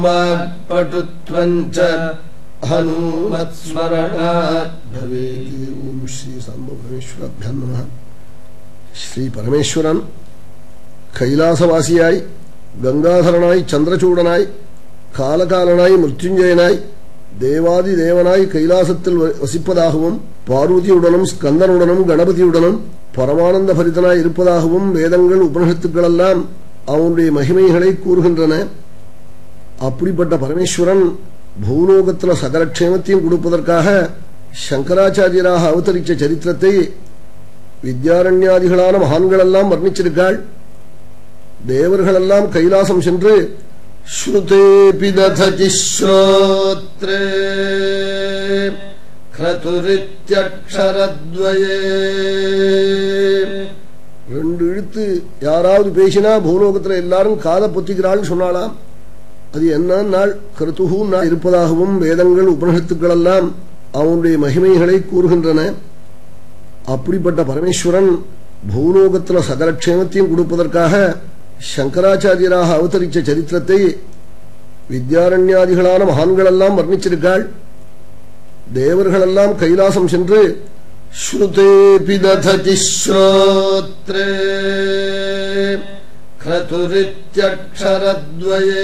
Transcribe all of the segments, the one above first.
वाक्पटुत्वञ्च हनुमत्स्मरणात् भवेति ओम श्री सांब परमेश्वराभ्याम नमः ശ്രീ പരമേശ്വരൻ കൈലാസവാസിയായി ഗംഗാധരനായി ചന്ദ്രചൂടനായി കാലകാലനായി മൃത്യുഞ്ജയനായി தேவாதிதேவனாய் கைலாசத்தில் வ- வசிப்பதாகவும் பார்வதியுடனும் ஸ்கந்தனுடனும் கணபதியுடனும் பரமானந்த பரிதனாய் இருப்பதாகவும் வேதங்கள் உபனிஷத்துக்கள் எல்லாம் அவனுடைய மகிமைகளை கூறுகின்றன அப்படிப்பட்ட பரமேஸ்வரன் பூலோகத்துல சகல க்ஷேமத்தையும் கொடுப்பதற்காக சங்கராச்சாரியராக அவதரிச்ச சரித்திரத்தை வித்யாரண்யாதிகளான மகான்கள் எல்லாம் வர்ணிச்சிருக்காள் தேவர்களெல்லாம் கைலாசம் சென்று ஸ்ருதேபி दधति श्रोत्रे क्रतुरित्यक्षरद्वये ரெண்டு இழுத்து யாராவது பேசினா பூலோகத்துல எல்லாரும் காதை பொத்திக்கிறாள்னு சொன்னாலாம் அது என்ன நாள் கருத்துகு நாள் இருப்பதாகவும் வேதங்கள் உபனிஷத்துக்கள் எல்லாம் அவனுடைய மகிமைகளை கூறுகின்றன அப்படிப்பட்ட பரமேஸ்வரன் பூலோகத்துல சகல க்ஷேமத்தையும் கொடுப்பதற்காக சங்கராச்சாரியராக அவதரிச்ச சரித்திரத்தை வித்யாரண்யாதிகளான மகான்கள் எல்லாம் வர்ணிச்சிருக்காள் தேவர்களெல்லாம் கைலாசம் சென்று ஸ்ருதேபி दधति श्रोत्रे क्रतुरित्यक्षरद्वये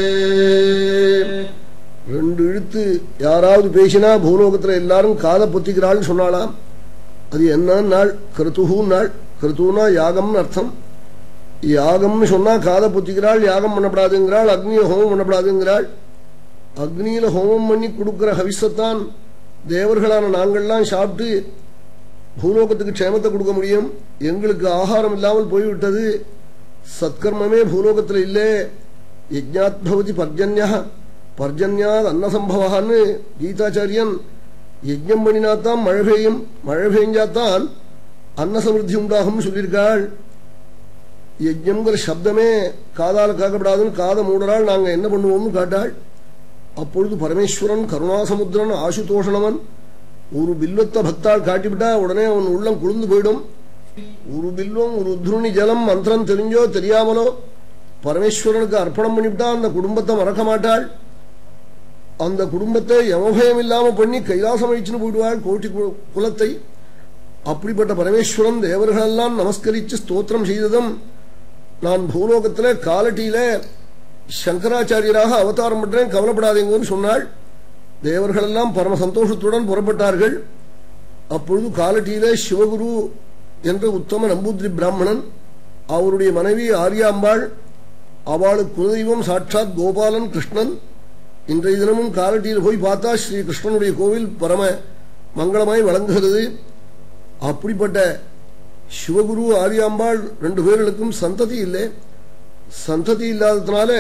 ரெண்டு இழுத்து யாராவது பேசினா பூலோகத்துல எல்லாரும் காதை பொத்திக்கிறாள்னு சொன்னாலாம் அது என்ன நாள் கருத்துகு நாள் கருத்துனா யாகம்னு அர்த்தம் யாகம்னு சொன்னா காதை பொத்திக்கிறாள் யாகம் பண்ணப்படாதுங்கிறாள் அக்னியில ஹோமம் பண்ணப்படாதுங்கிறாள் அக்னியில ஹோமம் பண்ணி கொடுக்கிற ஹவிசத்தான் தேவர்களான நாங்கள்லாம் சாப்பிட்டு பூலோகத்துக்கு க்ஷேமத்தை கொடுக்க முடியும் எங்களுக்கு ஆகாரம் இல்லாமல் போய்விட்டது சத்கர்மமே பூலோகத்துல இல்லே யஜ்ஞாத் பவதி பர்ஜன்யா பர்ஜன்யாத் அன்னசம்பவான்னு கீதாச்சாரியன் யஜ்ஞம் பண்ணினாத்தான் மழை பெய்யும் மழை பெய்ஞ்சாத்தான் அன்னசமிருத்தி உண்டாகும் சொல்லியிருக்காள் யஜ்ஞம்ங்கிற சப்தமே காதால காக்கப்படாதுன்னு காதை மூடறாள் நாங்க என்ன பண்ணுவோம்னு காட்டாள் அப்பொழுது பரமேஸ்வரன் கருணாசமுத்திரன் ஆசுதோஷணவன் ஒரு பில்வத்தை பக்தாள் காட்டிவிட்டா உடனே அவன் உள்ளம் குளிர்ந்து போயிடும் ஒரு பில்வம் ஒரு உத்ருணி ஜலம் மந்திரம் தெரிஞ்சோ தெரியாமலோ பரமேஸ்வரனுக்கு அர்ப்பணம் பண்ணிவிட்டா அந்த குடும்பத்தை மறக்க மாட்டாள் அந்த குடும்பத்தை யமபயம் இல்லாம பண்ணி கைலாசம் அழிச்சுன்னு போயிடுவாள் கோட்டி கு- குலத்தை அப்படிப்பட்ட பரமேஸ்வரன் தேவர்களெல்லாம் நமஸ்கரிச்சு ஸ்தோத்திரம் செய்ததும் நான் பூலோகத்துல காலட்டியில சங்கராச்சாரியராக அவதாரம் பண்றேன் கவலைப்படாதீங்கன்னு சொன்னாள் தேவர்களெல்லாம் பரம சந்தோஷத்துடன் புறப்பட்டார்கள் அப்பொழுது காலட்டியிலே சிவகுரு என்ற உத்தம நம்பூதிரி பிராமணன் அவருடைய மனைவி ஆரியாம்பாள் அவளுக்கு குலதெய்வம் சாட்சாத் கோபாலன் கிருஷ்ணன் இன்றைய தினமும் காலட்டியில் போய் பார்த்தா ஸ்ரீ கிருஷ்ணனுடைய கோவில் பரம மங்களமாய் வழங்குகிறது அப்படிப்பட்ட சிவகுரு ஆரியாம்பாள் ரெண்டு பேர்களுக்கும் சந்ததி இல்லை சந்ததி இல்லாததுனால